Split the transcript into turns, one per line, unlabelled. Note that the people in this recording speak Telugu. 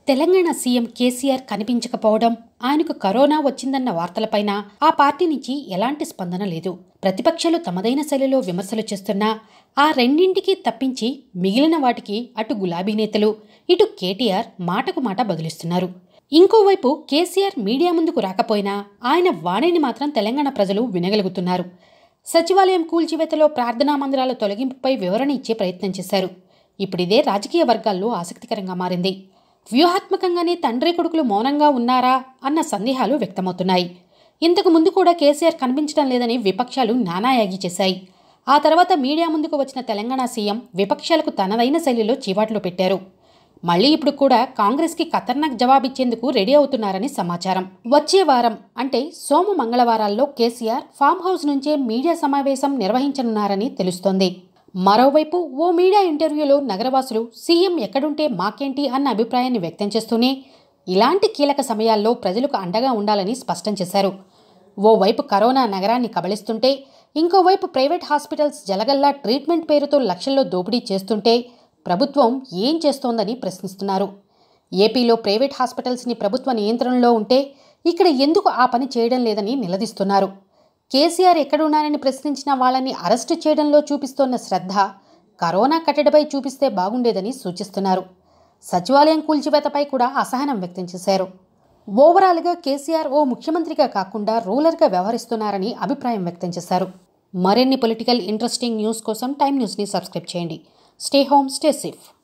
తెలంగాణ సీఎం కేసీఆర్ కనిపించకపోవడం ఆయనకు కరోనా వచ్చిందన్న వార్తలపైన ఆ పార్టీ నుంచి ఎలాంటి స్పందన లేదు ప్రతిపక్షాలు తమదైన శైలిలో విమర్శలు చేస్తున్నా ఆ రెండింటికి తప్పించి మిగిలిన వాటికి అటు గులాబీ నేతలు ఇటు కేటీఆర్ మాటకు మాట బదులిస్తున్నారు ఇంకోవైపు కేసీఆర్ మీడియా ముందుకు రాకపోయినా ఆయన వాణిని మాత్రం తెలంగాణ ప్రజలు వినగలుగుతున్నారు సచివాలయం కూల్చివేతలో ప్రార్థనా మందిరాల తొలగింపుపై వివరణ ఇచ్చే ప్రయత్నం చేశారు ఇప్పుడిదే రాజకీయ వర్గాల్లో ఆసక్తికరంగా మారింది వ్యూహాత్మకంగానే తండ్రి కొడుకులు మౌనంగా ఉన్నారా అన్న సందేహాలు వ్యక్తమవుతున్నాయి ఇంతకు ముందు కూడా కేసీఆర్ కనిపించడం లేదని విపక్షాలు నానాయాగి చేశాయి ఆ తర్వాత మీడియా ముందుకు వచ్చిన తెలంగాణ సీఎం విపక్షాలకు తనదైన శైలిలో చీవాట్లు పెట్టారు మళ్ళీ ఇప్పుడు కూడా కాంగ్రెస్కి ఖతర్నాక్ జవాబిచ్చేందుకు రెడీ అవుతున్నారని సమాచారం వచ్చే వారం అంటే సోము మంగళవారాల్లో కేసీఆర్ ఫామ్ హౌస్ నుంచే మీడియా సమావేశం నిర్వహించనున్నారని తెలుస్తోంది మరోవైపు ఓ మీడియా ఇంటర్వ్యూలో నగరవాసులు సీఎం ఎక్కడుంటే మాకేంటి అన్న అభిప్రాయాన్ని వ్యక్తం చేస్తూనే ఇలాంటి కీలక సమయాల్లో ప్రజలకు అండగా ఉండాలని స్పష్టం చేశారు ఓవైపు కరోనా నగరాన్ని కబళిస్తుంటే ఇంకోవైపు ప్రైవేట్ హాస్పిటల్స్ జలగల్లా ట్రీట్మెంట్ పేరుతో లక్షల్లో దోపిడీ చేస్తుంటే ప్రభుత్వం ఏం చేస్తోందని ప్రశ్నిస్తున్నారు ఏపీలో ప్రైవేట్ హాస్పిటల్స్ని ప్రభుత్వ నియంత్రణలో ఉంటే ఇక్కడ ఎందుకు ఆ పని చేయడం లేదని నిలదీస్తున్నారు కేసీఆర్ ఎక్కడున్నారని ప్రశ్నించిన వాళ్ళని అరెస్టు చేయడంలో చూపిస్తోన్న శ్రద్ధ కరోనా కట్టడిపై చూపిస్తే బాగుండేదని సూచిస్తున్నారు సచివాలయం కూల్చివేతపై కూడా అసహనం వ్యక్తం చేశారు ఓవరాల్గా కేసీఆర్ ఓ ముఖ్యమంత్రిగా కాకుండా రూలర్గా వ్యవహరిస్తున్నారని అభిప్రాయం వ్యక్తం చేశారు మరిన్ని పొలిటికల్ ఇంట్రెస్టింగ్ న్యూస్ కోసం టైమ్ న్యూస్ని సబ్స్క్రైబ్ చేయండి స్టే హోమ్ స్టే సేఫ్